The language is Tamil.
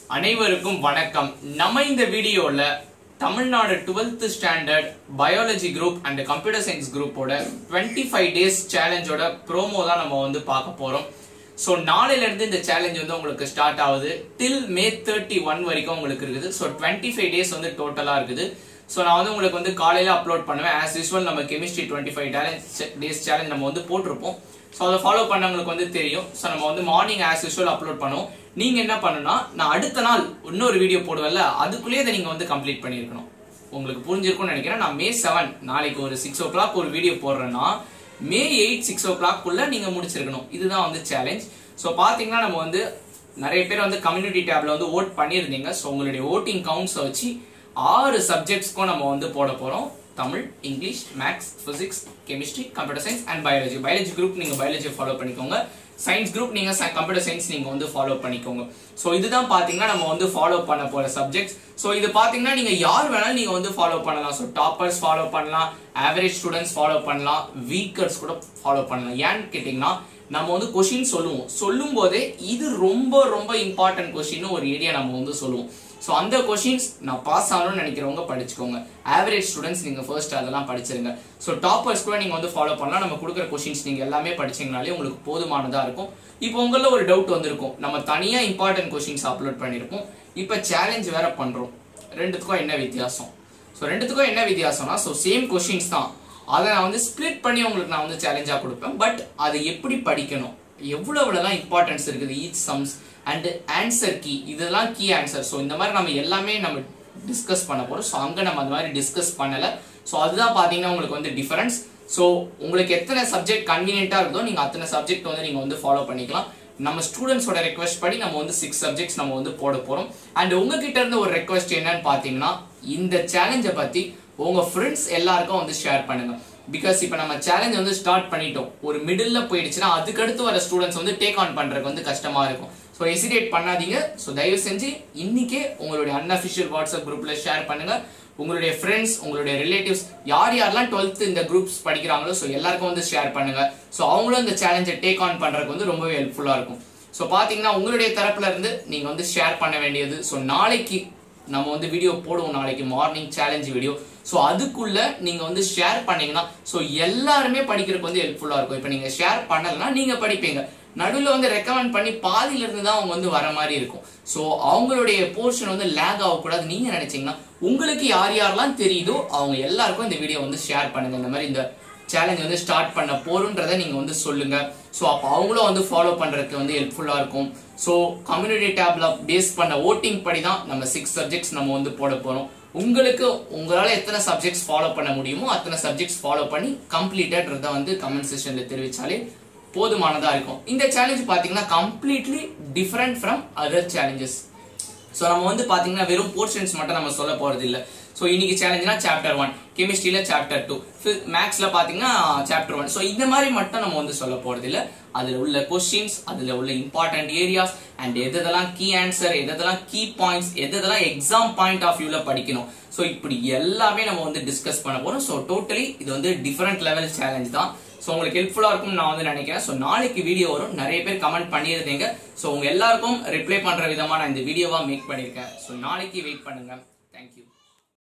அனைவருக்கும் வணக்கம் நம்ம இந்த வீடியோல Tamil Nadu 12th standard biology group and computer science குரூப்போட 25 ஃபைவ் டேஸ் சேலஞ்சோட ப்ரோமோ தான் நம்ம வந்து பார்க்க போறோம் ஸோ நாளையில இருந்து இந்த சேலஞ்ச் வந்து உங்களுக்கு ஸ்டார்ட் ஆகுது டில் மே தேர்ட்டி ஒன் வரைக்கும் உங்களுக்கு இருக்குது ஸோ டுவெண்ட்டி ஃபைவ் டேஸ் வந்து டோட்டலா இருக்குது ஸோ நான் வந்து உங்களுக்கு வந்து காலையில அப்லோட் பண்ணுவேன் ஆஸ் யூஸ்வல் நம்ம chemistry twenty five days challenge நம்ம வந்து போட்டிருப்போம் ஸோ அதை ஃபாலோ பண்ணவங்களுக்கு வந்து தெரியும் ஸோ நம்ம வந்து மார்னிங் ஆஸ் யூஸ்வல் அப்லோட் பண்ணுவோம் நீங்க என்ன பண்ணணும்னா நான் அடுத்த நாள் இன்னொரு வீடியோ போடுவேன்ல அதுக்குள்ளேயே இதை நீங்க வந்து கம்ப்ளீட் பண்ணியிருக்கணும் உங்களுக்கு புரிஞ்சிருக்கும்னு நினைக்கிறேன் நான் மே செவன் நாளைக்கு ஒரு சிக்ஸ் ஓ கிளாக் ஒரு வீடியோ போடுறேன்னா மே எயிட் சிக்ஸ் ஓ கிளாக்குள்ள நீங்க முடிச்சிருக்கணும் இதுதான் வந்து சேலஞ்ச் ஸோ பாத்தீங்கன்னா நம்ம வந்து நிறைய பேர் வந்து கம்யூனிட்டி டேப்ல வந்து ஓட் பண்ணியிருந்தீங்க ஸோ உங்களுடைய ஓட்டிங் கவுண்ட்ஸை வச்சு ஆறு சப்ஜெக்ட்ஸ்க்கும் நம்ம வந்து போட போறோம் Tamil English maths physics chemistry computer science and biology biology group நீங்க பயாலஜி ஃபாலோ பண்ணிக்கோங்க சயின்ஸ் குரூப் நீங்க கம்ப்யூட்டர் சயின்ஸ் நீங்க வந்து ஃபாலோ பண்ணிக்கோங்க ஸோ இதுதான் பாத்தீங்கன்னா நம்ம வந்து ஃபாலோ பண்ண போற சப்ஜெக்ட்ஸ் ஸோ இது பாத்தீங்கன்னா நீங்க யார் வேணாலும் நீங்க வந்து ஃபாலோ பண்ணலாம் ஸோ டாப்பர்ஸ் ஃபாலோ பண்ணலாம் ஆவரேஜ் ஸ்டூடெண்ட்ஸ் ஃபாலோ பண்ணலாம் வீக்கர்ஸ் கூட ஃபாலோ பண்ணலாம் ஏன்னு கேட்டீங்கன்னா நம்ம வந்து கொஷின் சொல்லுவோம் சொல்லும் போதே இது ரொம்ப ரொம்ப இம்பார்ட்டன்ட் கொஷின் ஒரு ஏரியா நம்ம வந்து சொல்லுவோம் ஸோ அந்த கொஷின்ஸ் நான் பாஸ் ஆகணும்னு நினைக்கிறவங்க படிச்சுக்கோங்க ஆவரேஜ் ஸ்டூடெண்ட்ஸ் நீங்க ஃபர்ஸ்ட் அதெல்லாம் படிச்சிருங்க ஸோ டாப்பர்ஸ் கூட நீங்க வந்து ஃபாலோ பண்ணலாம் நம்ம கொடுக்குற கொஷின்ஸ் நீங்க எல்லாமே படிச்சீங்கனாலே உங்களுக்கு போதுமானதா இருக்கும் இப்போ உங்களில் ஒரு டவுட் வந்திருக்கும் நம்ம தனியா இம்பார்ட்டன்ட் கொஷின்ஸ் அப்லோட் பண்ணியிருப்போம் இப்போ சேலஞ்ச் வேற பண்றோம் ரெண்டுத்துக்கும் என்ன வித்தியாசம் ஸோ ரெண்டுத்துக்கும் என்ன வித்தியாசம்னா ஸோ சேம் கொஷின்ஸ் தான் அதை நான் வந்து ஸ்ப்ளிட் பண்ணி உங்களுக்கு நான் வந்து சேலஞ்சாக கொடுப்பேன் பட் அதை எப்படி படிக்கணும் எவ்வளோ எவ்வளோலாம் இம்பார்ட்டன்ஸ் இருக்குது each sums and answer key இதெல்லாம் கீ ஆன்சர் ஸோ இந்த மாதிரி நம்ம எல்லாமே நம்ம டிஸ்கஸ் பண்ண போகிறோம் ஸோ அங்கே நம்ம அந்த மாதிரி டிஸ்கஸ் பண்ணலை ஸோ அதுதான் பார்த்தீங்கன்னா உங்களுக்கு வந்து டிஃபரன்ஸ் ஸோ உங்களுக்கு எத்தனை சப்ஜெக்ட் கன்வீனியன்ட்டாக இருக்குதோ நீங்கள் அத்தனை சப்ஜெக்ட் வந்து நீங்கள் வந்து ஃபாலோ பண்ணிக்கலாம் நம்ம ஸ்டூடெண்ட்ஸோட ரெக்வஸ்ட் படி நம்ம வந்து சிக்ஸ் சப்ஜெக்ட்ஸ் நம்ம வந்து போட போகிறோம் அண்ட் உங்ககிட்ட இருந்து ஒரு ரெக்வஸ்ட் என்னன்னு பார்த்தீங்கன்னா இந்த சேலஞ்சை பற்றி உங்க ஃப்ரெண்ட்ஸ் எல்லாருக்கும் வந்து ஷேர் பண்ணுங்க பிகாஸ் இப்போ நம்ம சேலஞ்ச் வந்து ஸ்டார்ட் பண்ணிட்டோம் ஒரு மிடில் போயிடுச்சுன்னா அதுக்கடுத்து வர ஸ்டூடெண்ட்ஸ் வந்து டேக் ஆன் பண்றதுக்கு வந்து கஷ்டமா இருக்கும் ஸோ எசிடேட் பண்ணாதீங்க ஸோ தயவு செஞ்சு இன்னைக்கே உங்களுடைய அன்அஃபிஷியல் வாட்ஸ்அப் குரூப்ல ஷேர் பண்ணுங்க உங்களுடைய ஃப்ரெண்ட்ஸ் உங்களுடைய ரிலேட்டிவ்ஸ் யார் யாரெல்லாம் டுவெல்த் இந்த குரூப்ஸ் படிக்கிறாங்களோ ஸோ எல்லாருக்கும் வந்து ஷேர் பண்ணுங்க ஸோ அவங்களும் இந்த சேலஞ்சை டேக் ஆன் பண்றதுக்கு வந்து ரொம்பவே ஹெல்ப்ஃபுல்லா இருக்கும் ஸோ பாத்தீங்கன்னா உங்களுடைய தரப்புல இருந்து நீங்க வந்து ஷேர் பண்ண வேண்டியது ஸோ நாளைக்கு நம்ம வந்து வீடியோ போடுவோம் நாளைக்கு மார்னிங் சேலஞ்ச் வீடியோ ஸோ அதுக்குள்ள நீங்க வந்து ஷேர் பண்ணீங்கன்னா ஸோ எல்லாருமே படிக்கிறதுக்கு வந்து ஹெல்ப்ஃபுல்லா இருக்கும் இப்போ நீங்க ஷேர் பண்ணலைன்னா நீங்க படிப்பீங்க நடுவில் வந்து ரெக்கமெண்ட் பண்ணி பாதியில இருந்து தான் அவங்க வந்து வர மாதிரி இருக்கும் ஸோ அவங்களுடைய போர்ஷன் வந்து லேக் ஆகக்கூடாது நீங்க நினைச்சீங்கன்னா உங்களுக்கு யார் யாரெல்லாம் தெரியுதோ அவங்க எல்லாருக்கும் இந்த வீடியோ வந்து ஷேர் பண்ணுங்க இந்த மாதிரி இந்த சேலஞ்ச் வந்து ஸ்டார்ட் பண்ண போறோன்றதை நீங்க வந்து சொல்லுங்க ஸோ அப்போ அவங்களும் வந்து ஃபாலோ பண்றதுக்கு வந்து ஹெல்ப்ஃபுல்லா இருக்கும் ஸோ கம்யூனிட்டி டேப்ல பேஸ் பண்ண ஓட்டிங் படி தான் நம்ம சிக்ஸ் சப்ஜெக்ட்ஸ் நம்ம வந்து போட போறோம் உங்களுக்கு உங்களால எத்தனை சப்ஜெக்ட்ஸ் ஃபாலோ பண்ண முடியுமோ அத்தனை சப்ஜெக்ட்ஸ் ஃபாலோ பண்ணி கம்ப்ளீட்டட்றத வந்து கமெண்ட் செஷன்ல தெரிவிச்சாலே போதுமானதா இருக்கும் இந்த சேலஞ்ச் பாத்தீங்கன்னா completely different from other challenges so நம்ம வந்து பாத்தீங்கன்னா வெறும் போர்ஷன்ஸ் மட்டும் நம்ம சொல்ல போறது இல்ல ஸோ இன்னைக்கு சேலஞ்ச்னா சாப்டர் ஒன் கெமிஸ்ட்ரியில சாப்டர் டூ மேக்ஸ்ல பாத்தீங்கன்னா சாப்டர் ஒன் ஸோ இந்த மாதிரி மட்டும் நம்ம வந்து சொல்ல போறது இல்ல அதுல உள்ள கொஸ்டின்ஸ் அதுல உள்ள இம்பார்ட்டன்ட் ஏரியாஸ் அண்ட் எதெல்லாம் கீ ஆன்சர் எதெல்லாம் கீ பாயிண்ட்ஸ் எதெல்லாம் எக்ஸாம் பாயிண்ட் ஆஃப் வியூல படிக்கணும் ஸோ இப்படி எல்லாமே நம்ம வந்து டிஸ்கஸ் பண்ண போறோம் ஸோ டோட்டலி இது வந்து டிஃபரெண்ட் லெவல் சேலஞ்ச் தான் ஸோ உங்களுக்கு ஹெல்ப்ஃபுல்லா இருக்கும் நான் வந்து நினைக்கிறேன் ஸோ நாளைக்கு வீடியோ வரும் நிறைய பேர் கமெண்ட் பண்ணியிருந்தீங்க ஸோ உங்க எல்லாருக்கும் ரிப்ளை பண்ற விதமா நான் இந்த வீடியோவா மேக் பண்ணியிருக்கேன் ஸோ நாளைக்கு வெயிட் பண்ணுங்க தேங்க்யூ